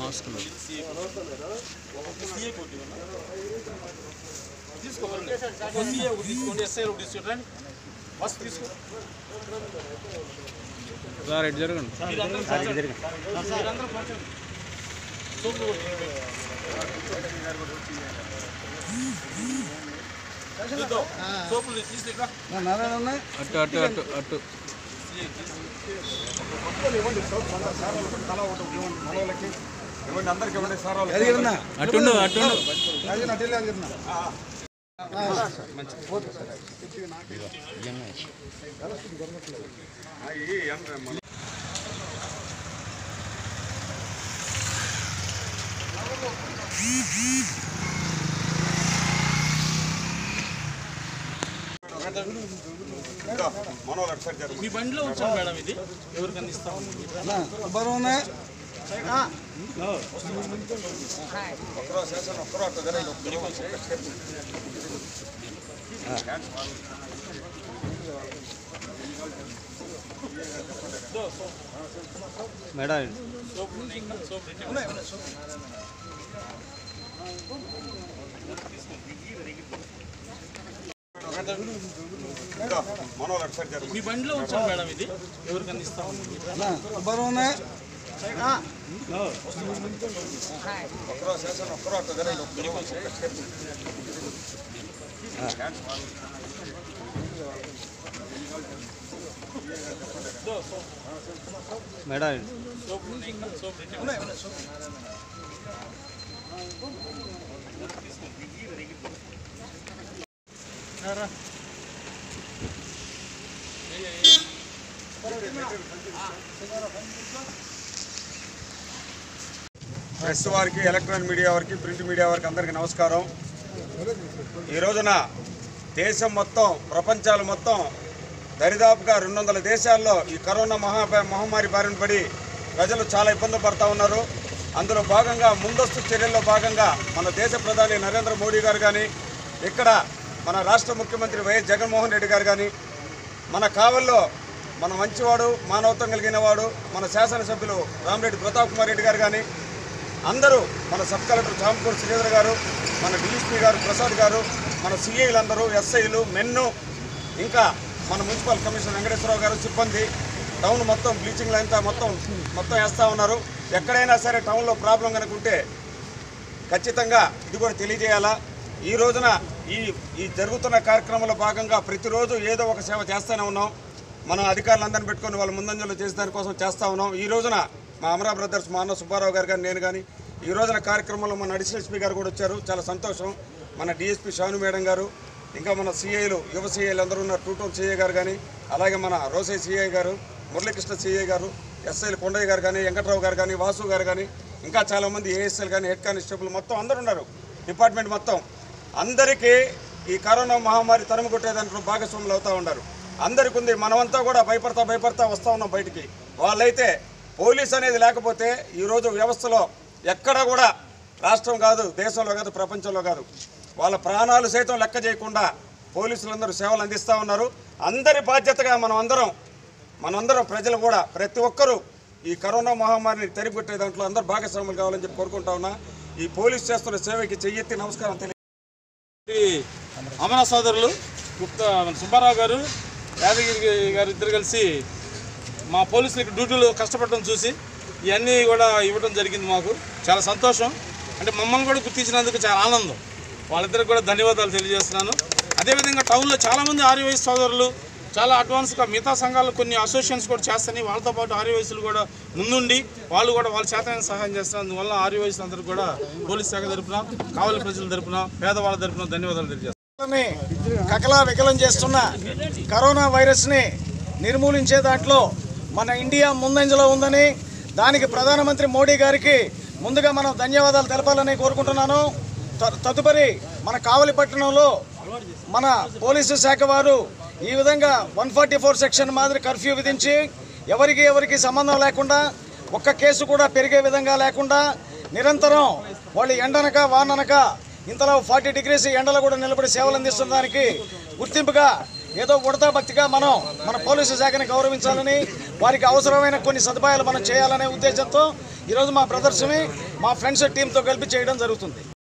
తీసుకోండి సీఏ ఒకటి తీసుకోండి ఎస్ఐ ఒకటి తీసుకోండి రండి బస్ తీసుకో సార్ ఎటు జరగండి మీరందరూ మీరందరూ కూర్చోండి. సోపులు కొట్టి. చూద్దాం. సోపులు తీసి ఇక్కడ అటు అటు అటు అటు అటుండు అటుండు మీ బండిలో ఉంచాను మేడం ఇది ఎవరికన్నా ఇస్తాము మేడం మీ బండిలో ఉంచాను మేడం ఇది ఎవరికన్నా ఇస్తాము మేడం ప్రెస్ వారికి ఎలక్ట్రానిక్ మీడియా వారికి ప్రింట్ మీడియా వారికి అందరికీ నమస్కారం ఈ రోజున దేశం మొత్తం ప్రపంచాలు మొత్తం దరిదాపుగా రెండు వందల దేశాల్లో ఈ కరోనా మహా మహమ్మారి బారిన పడి ప్రజలు చాలా ఇబ్బందులు పడతా ఉన్నారు అందులో భాగంగా ముందస్తు చర్యల్లో భాగంగా మన దేశ ప్రధాని నరేంద్ర మోడీ గారు కానీ ఇక్కడ మన రాష్ట్ర ముఖ్యమంత్రి వైఎస్ జగన్మోహన్ రెడ్డి గారు కానీ మన కావల్లో మన మంచివాడు మానవత్వం కలిగిన వాడు మన శాసనసభ్యులు రామిరెడ్డి ప్రతాప్ కుమార్ రెడ్డి గారు కానీ అందరూ మన సబ్ కలెక్టర్ చాంపూర్ శ్రీధర్ గారు మన డిఎస్పీ గారు ప్రసాద్ గారు మన సిఐలందరూ ఎస్ఐలు మెన్ను ఇంకా మన మున్సిపల్ కమిషనర్ వెంకటేశ్వరరావు గారు సిబ్బంది టౌన్ మొత్తం బ్లీచింగ్ లైన్ మొత్తం మొత్తం వేస్తూ ఉన్నారు ఎక్కడైనా సరే టౌన్లో ప్రాబ్లం కనుక ఉంటే ఖచ్చితంగా ఇది కూడా తెలియజేయాలా ఈ రోజున ఈ ఈ జరుగుతున్న కార్యక్రమంలో భాగంగా ప్రతిరోజు ఏదో ఒక సేవ చేస్తూనే ఉన్నాం మనం అధికారులందరిని పెట్టుకొని వాళ్ళ ముందంజలో చేసే దానికోసం చేస్తూ ఉన్నాం ఈ రోజున మా అమరా బ్రదర్స్ మా అన్న సుబ్బారావు గారు కానీ నేను కానీ ఈ రోజున కార్యక్రమంలో మన అడిషనల్ ఎస్పీ గారు కూడా వచ్చారు చాలా సంతోషం మన డిఎస్పీ షాను మేడం గారు ఇంకా మన సిఐలు యువ సిఐలు అందరూ ఉన్నారు టూ టౌన్ సిఐ గారు కానీ అలాగే మన రోసై సిఐ గారు మురళీకృష్ణ సిఐ గారు ఎస్ఐలు కొండయ్య గారు కానీ వెంకట్రావు గారు కానీ వాసు గారు కానీ ఇంకా చాలామంది ఏఎస్ఎల్ కానీ హెడ్ కానిస్టేబుల్ మొత్తం అందరూ ఉన్నారు డిపార్ట్మెంట్ మొత్తం అందరికీ ఈ కరోనా మహమ్మారి తరుము కొట్టేదాంట్లో భాగస్వాములు అవుతూ ఉన్నారు అందరికీ ఉంది మనమంతా కూడా భయపడతా భయపడతా వస్తూ ఉన్నాం బయటికి వాళ్ళైతే పోలీస్ అనేది లేకపోతే ఈరోజు వ్యవస్థలో ఎక్కడ కూడా రాష్ట్రం కాదు దేశంలో కాదు ప్రపంచంలో కాదు వాళ్ళ ప్రాణాలు సైతం లెక్క చేయకుండా పోలీసులందరూ సేవలు అందిస్తూ ఉన్నారు అందరి బాధ్యతగా మనం అందరం మనందరం ప్రజలు కూడా ప్రతి ఒక్కరూ ఈ కరోనా మహమ్మారిని తెరిపెట్టే దాంట్లో అందరూ భాగస్వాములు కావాలని చెప్పి కోరుకుంటా ఉన్నా ఈ పోలీసు చేస్తున్న సేవకి చెయ్యెత్తి నమస్కారం తెలియ ఈ అమర సోదరులు గుప్తా మన సుబ్బారావు గారు యాదగిరి గారు ఇద్దరు కలిసి మా పోలీసులకి డ్యూటీలో కష్టపడడం చూసి ఇవన్నీ కూడా ఇవ్వడం జరిగింది మాకు చాలా సంతోషం అంటే మమ్మల్ని కూడా గుర్తించినందుకు చాలా ఆనందం వాళ్ళిద్దరికి కూడా ధన్యవాదాలు తెలియజేస్తున్నాను అదేవిధంగా టౌన్లో చాలామంది ఆర్యవైస్ సోదరులు చాలా అడ్వాన్స్గా మిగతా సంఘాలు కొన్ని అసోసియేషన్స్ కూడా చేస్తాయి వాళ్ళతో పాటు ఆర్యవైసులు కూడా ముందుండి వాళ్ళు కూడా వాళ్ళ చేతనైన సహాయం చేస్తారు అందువల్ల ఆర్యవైసులు అందరూ కూడా పోలీస్ శాఖ తరపున కావలి ప్రజల తరపున పేదవాళ్ళ తరపున ధన్యవాదాలు తెలియజేస్తాను ని కకలా వికలం చేస్తున్న కరోనా వైరస్ని నిర్మూలించే దాంట్లో మన ఇండియా ముందంజలో ఉందని దానికి ప్రధానమంత్రి మోడీ గారికి ముందుగా మనం ధన్యవాదాలు తెలపాలని కోరుకుంటున్నాను త- తదుపరి మన కావలి పట్టణంలో మన పోలీసు శాఖ వారు ఈ విధంగా వన్ ఫార్టీ ఫోర్ సెక్షన్ మాదిరి కర్ఫ్యూ విధించి ఎవరికి ఎవరికి సంబంధం లేకుండా ఒక్క కేసు కూడా పెరిగే విధంగా లేకుండా నిరంతరం వాళ్ళు ఎండనక వాననక ఇంతలో ఫార్టీ డిగ్రీస్ ఎండలో కూడా నిలబడి సేవలు అందిస్తున్న దానికి గుర్తింపుగా ఏదో ఉడతా భక్తిగా మనం మన పోలీసు శాఖని గౌరవించాలని వారికి అవసరమైన కొన్ని సదుపాయాలు మనం చేయాలనే ఉద్దేశంతో ఈరోజు మా బ్రదర్స్ని మా ఫ్రెండ్స్ టీంతో కలిపి చేయడం జరుగుతుంది